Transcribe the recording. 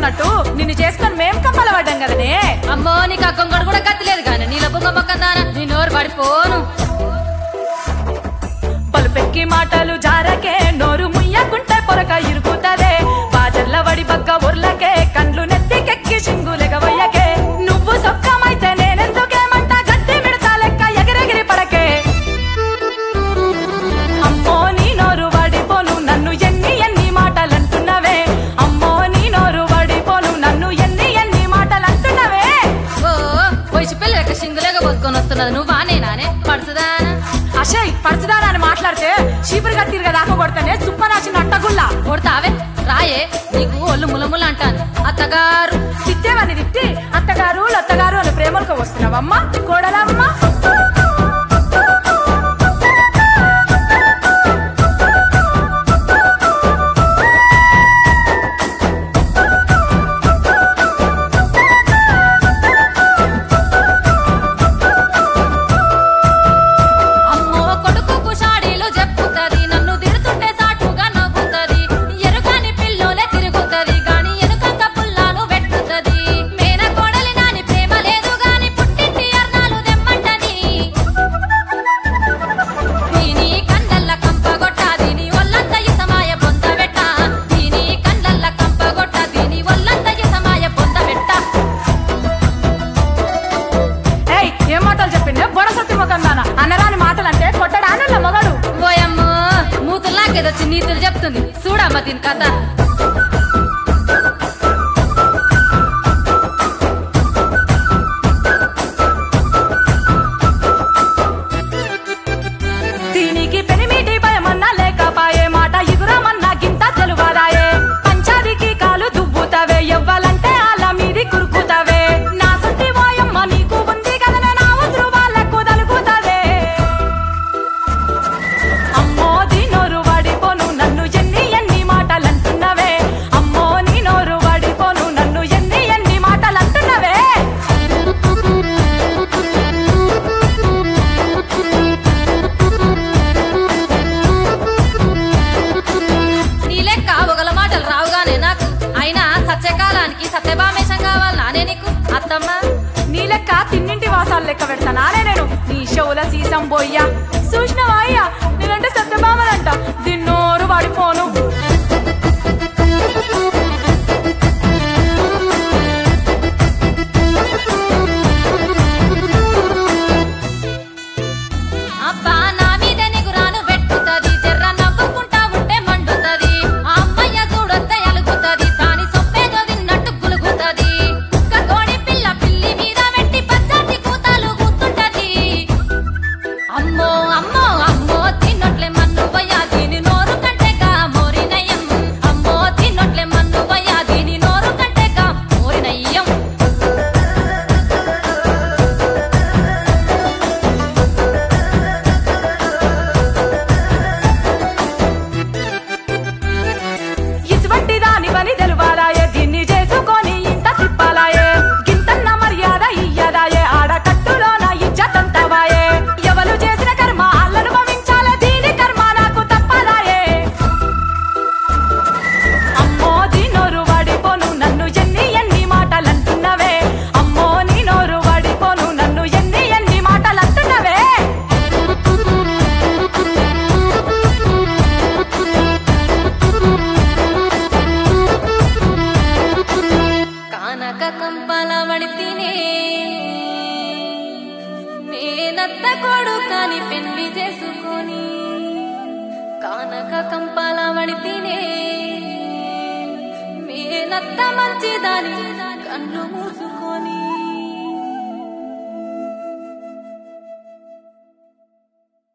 చేసుకున్నట్టు నిన్ను చేసుకొని మేం కమ్మల పడ్డాం కదనే అమ్మో నీకు ఆ కొంగడు కూడా గతిలేదు కానీ నీళ్ళ బొంగ మొక్క దానా నీ నోరు పడిపోను పలుపెక్కి మాటలు జారకే నోరు ముయ్యకుంటే పొరక ఇరుకుతదే బాజర్ల వడి బగ్గ ఉర్లకే కండ్లు నెత్తికెక్కి సింగులెగవయ్యకే నువ్వు సొక్కమైతే నేనెందుకేమంట గట్టి మిడతా లెక్క ఎగిరెగిరి పడకే అమ్మో నీ నోరు వడిపోను నన్ను ఎన్ని ఎన్ని మాటలంటున్నవే అమ్మో నీ నోరు వడిపోను నన్ను ఎన్ని ఎన్ని మాటలంటున్నవే ఓ వయసు పిల్లలకి సింగులేగా పోసుకొని వస్తున్నది నువ్వు వానే నానే పడుతుందానా అషయ్ పరచుదారా అని మాట్లాడితే చీపురు కత్తిరిగా దాకా కొడతానే సుప్పనాచిన అట్టగుల్లా కొడతావే రాయే నీకు ఒళ్ళు ములములు అంటాను అత్తగారు తిట్టేవని తిట్టి అత్తగారు లత్తగారు అని ప్రేమలకు వస్తున్నావమ్మా కోడలమ్మా అమ్మో కొడుకు కుషాడీలు చెప్పుతది నన్ను తిడుతుంటే సాటుగా నవ్వుతది ఎరుగాని పిల్లోలే తిరుగుతది గాని ఎనుకంగా పుల్లాలు పెట్టుతది మేన కోడలి నాని ప్రేమ లేదు గాని పుట్టింటి అర్నాలు దెమ్మంటని దీని కండల్ల కంపగొట్ట దీని ఒళ్ళంత ఇసమాయ పొంద పెట్ట దీని కండల్ల కంపగొట్ట దీని ఒళ్ళంత ఇసమాయ పొంద పెట్ట ఏయ్ ఏం మాటలు చెప్పిండే బొడసత్తి మొకందాన అన్నరాని మాటలంటే కొట్టడానుల మొగడు ఓయమ్మో మూతుల్లాకేదొచ్చి నీతులు చెప్తుంది చూడమ్మ దీని కథ దీనికి పెనిమిటి భయమన్నా లేకపాయే మాట ఎదురమన్నా గింత తెలువదాయే పంచాదికి కాలు దువ్వుతావే ఎవ్వాలంటే అలా మీది కురుకుతావే నా సుట్టి వాయమ్మ నీకు ఉంది కదనే నా ఉసురు వాళ్ళకు తలుగుతావే అమ్మో నీ నోరు వాడిపోను నన్ను ఎన్ని ఎన్ని మాటలంటున్నవే అమ్మో నీ నోరు వాడిపోను నన్ను ఎన్ని ఎన్ని మాటలంటున్నవే నీ లెక్క ఒకల మాటలు రావుగానే నాకు అయినా సత్యకాలానికి సత్యభామేశం కావాలి నానే నీకు అత్తమ్మ నీ లెక్క తిన్నింటి వాసాలు లెక్క పెడతానానే నేను నీ షవుల సీసం బొయ్యా చూసినవా అయ్యా నేనంటే సత్యభామలంట దిన్నోరు వాడిపోను అబ్బా నా మీద నిగురాను పెట్టుతది జర్ర నవ్వుకుంటా ఉంటే మండుతది ఆ అమ్మయ్య చూడొస్తే అలుగుతది దాని సొప్పేదో తిన్నట్టు గులుగుతది కుక్క కోడి పిల్ల పిల్లి మీద పెట్టి పచ్చటి కూతాలు కూతుంటది అమ్మో అమ్మో అమ్మో తిన్నట్లే మన్ను వయ్యా దీని నోరు కంటేగా మోరినయ్యం అమ్మో తిన్నట్లే మన్ను వయ్యా దీని నోరు కంటేగా మోరినయ్యం ఇటువంటి దానివని తెలువాలాయే దీన్ని చేసుకొని ఇంత తిప్పాలాయే గింతన్న మర్యాద ఇయ్యదాయే ఆడ కట్టులో నా ఇజ్జతంతవాయే ఎవరు చేసిన కర్మ అల్లను భవించాలే దీని కర్మ నాకు తప్పదాయే అమ్మో నీ నోరు వాడిపోను నన్ను ఎన్ని ఎన్ని మాటలంటున్నవే అమ్మో నీ నోరు వాడిపోను నన్ను ఎన్ని ఎన్ని మాటలంటున్నవే కానక కంపల వడితినే నేనత్త కొడుకని పెళ్లి చేసుకొని కానక కంపల వడితినే మేనత్త మంచిదాని కన్ను మూసుకొని